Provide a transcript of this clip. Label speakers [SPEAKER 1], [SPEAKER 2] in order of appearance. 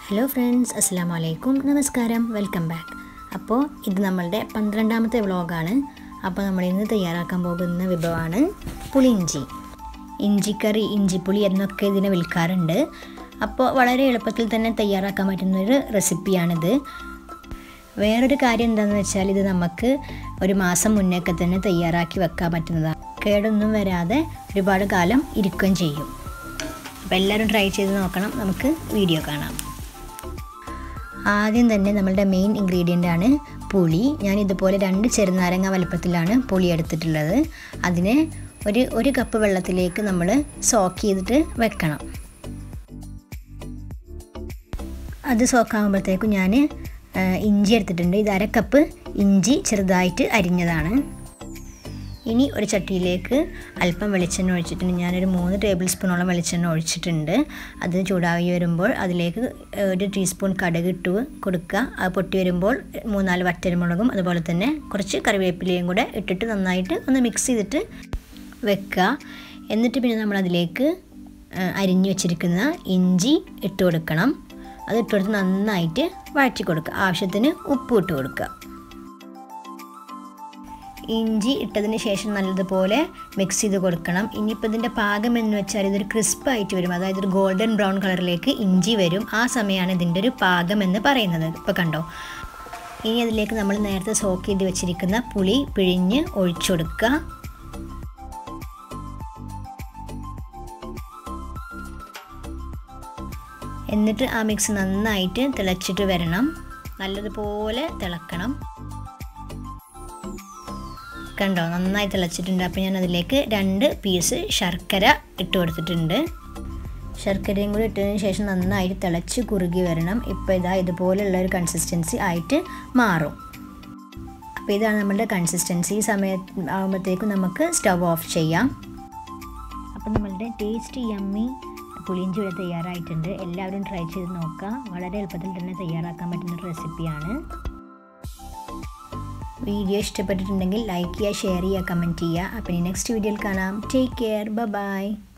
[SPEAKER 1] hello friends അസ്സാം വലൈക്കും നമസ്കാരം വെൽക്കം ബാക്ക് അപ്പോൾ ഇത് നമ്മളുടെ പന്ത്രണ്ടാമത്തെ വ്ളോഗാണ് അപ്പോൾ നമ്മൾ ഇന്ന് തയ്യാറാക്കാൻ പോകുന്ന വിഭവമാണ് പുളിയിഞ്ചി ഇഞ്ചിക്കറി ഇഞ്ചിപ്പുളി എന്നൊക്കെ ഇതിനെ വിൽക്കാറുണ്ട് അപ്പോൾ വളരെ എളുപ്പത്തിൽ തന്നെ തയ്യാറാക്കാൻ പറ്റുന്നൊരു റെസിപ്പിയാണിത് വേറൊരു കാര്യം എന്താണെന്ന് വെച്ചാൽ ഇത് നമുക്ക് ഒരു മാസം മുന്നേക്കെ തന്നെ തയ്യാറാക്കി വെക്കാൻ പറ്റുന്നതാണ് കേടൊന്നും വരാതെ ഒരുപാട് കാലം ഇരിക്കുകയും ചെയ്യും അപ്പോൾ എല്ലാവരും ട്രൈ ചെയ്ത് നോക്കണം നമുക്ക് വീഡിയോ കാണാം ആദ്യം തന്നെ നമ്മളുടെ മെയിൻ ഇൻഗ്രീഡിയൻ്റ് ആണ് പുളി ഞാൻ ഇതുപോലെ രണ്ട് ചെറുനാരങ്ങ വലുപ്പത്തിലാണ് പുളി എടുത്തിട്ടുള്ളത് അതിനെ ഒരു ഒരു കപ്പ് വെള്ളത്തിലേക്ക് നമ്മൾ സോക്ക് ചെയ്തിട്ട് വെക്കണം അത് സോക്കാകുമ്പോഴത്തേക്കും ഞാൻ ഇഞ്ചി എടുത്തിട്ടുണ്ട് ഇത് അര കപ്പ് ഇഞ്ചി ചെറുതായിട്ട് അരിഞ്ഞതാണ് ഇനി ഒരു ചട്ടിയിലേക്ക് അല്പം വെളിച്ചെണ്ണ ഒഴിച്ചിട്ടുണ്ട് ഞാനൊരു മൂന്ന് ടേബിൾ സ്പൂണോളം വെളിച്ചെണ്ണ ഒഴിച്ചിട്ടുണ്ട് അത് ചൂടായി വരുമ്പോൾ അതിലേക്ക് ഒരു ടീസ്പൂൺ കടുക് ഇട്ട് കൊടുക്കുക അത് പൊട്ടി വരുമ്പോൾ മൂന്നാല് വറ്റൽമുളകും അതുപോലെ തന്നെ കുറച്ച് കറിവേപ്പിലയും കൂടെ ഇട്ടിട്ട് നന്നായിട്ട് ഒന്ന് മിക്സ് ചെയ്തിട്ട് വെക്കുക എന്നിട്ട് പിന്നെ നമ്മൾ അതിലേക്ക് അരിഞ്ഞു വെച്ചിരിക്കുന്ന ഇഞ്ചി ഇട്ട് കൊടുക്കണം അത് ഇട്ട് കൊടുത്ത് നന്നായിട്ട് വഴറ്റി കൊടുക്കുക ആവശ്യത്തിന് ഉപ്പ് ഇട്ട് കൊടുക്കുക ഇഞ്ചി ഇട്ടതിന് ശേഷം നല്ലതുപോലെ മിക്സ് ചെയ്ത് കൊടുക്കണം ഇനിയിപ്പോൾ ഇതിൻ്റെ പാകം എന്ന് വെച്ചാൽ ഇതൊരു ക്രിസ്പായിട്ട് വരും അതായത് ഒരു ഗോൾഡൻ ബ്രൗൺ കളറിലേക്ക് ഇഞ്ചി വരും ആ സമയമാണ് ഇതിൻ്റെ ഒരു പാകം എന്ന് പറയുന്നത് ഇപ്പോൾ കണ്ടോ ഇനി അതിലേക്ക് നമ്മൾ നേരത്തെ സോക്ക് ചെയ്ത് വെച്ചിരിക്കുന്ന പുളി പിഴിഞ്ഞ് ഒഴിച്ചു കൊടുക്കുക എന്നിട്ട് ആ മിക്സ് നന്നായിട്ട് തിളച്ചിട്ട് വരണം നല്ലതുപോലെ തിളക്കണം കണ്ടോ നന്നായി തിളച്ചിട്ടുണ്ട് അപ്പോൾ ഞാൻ അതിലേക്ക് രണ്ട് പീസ് ശർക്കര ഇട്ട് കൊടുത്തിട്ടുണ്ട് ശർക്കരയും കൂടി ഇട്ടതിന് ശേഷം നന്നായിട്ട് തിളച്ച് കുറുകി വരണം ഇപ്പോൾ ഇതാ ഇതുപോലുള്ള ഒരു കൺസിസ്റ്റൻസി ആയിട്ട് മാറും അപ്പോൾ ഇതാണ് നമ്മളുടെ കൺസിസ്റ്റൻസി ഈ സമയത്ത് ആകുമ്പോഴത്തേക്കും നമുക്ക് സ്റ്റവ് ഓഫ് ചെയ്യാം അപ്പോൾ നമ്മളുടെ ടേസ്റ്റ് യമ്മി പുളിയിഞ്ചി ഇവിടെ തയ്യാറായിട്ടുണ്ട് എല്ലാവരും ട്രൈ ചെയ്ത് നോക്കുക വളരെ എളുപ്പത്തിൽ തന്നെ തയ്യാറാക്കാൻ പറ്റുന്ന ഒരു റെസിപ്പിയാണ് വീഡിയോ ഇഷ്ടപ്പെട്ടിട്ടുണ്ടെങ്കിൽ ലൈക്ക് ചെയ്യുക ഷെയർ ചെയ്യുക കമൻറ്റ് ചെയ്യുക അപ്പം ഇനി നെക്സ്റ്റ് വീഡിയോയിൽ കാണാം ടേക്ക് കെയർ ബൈ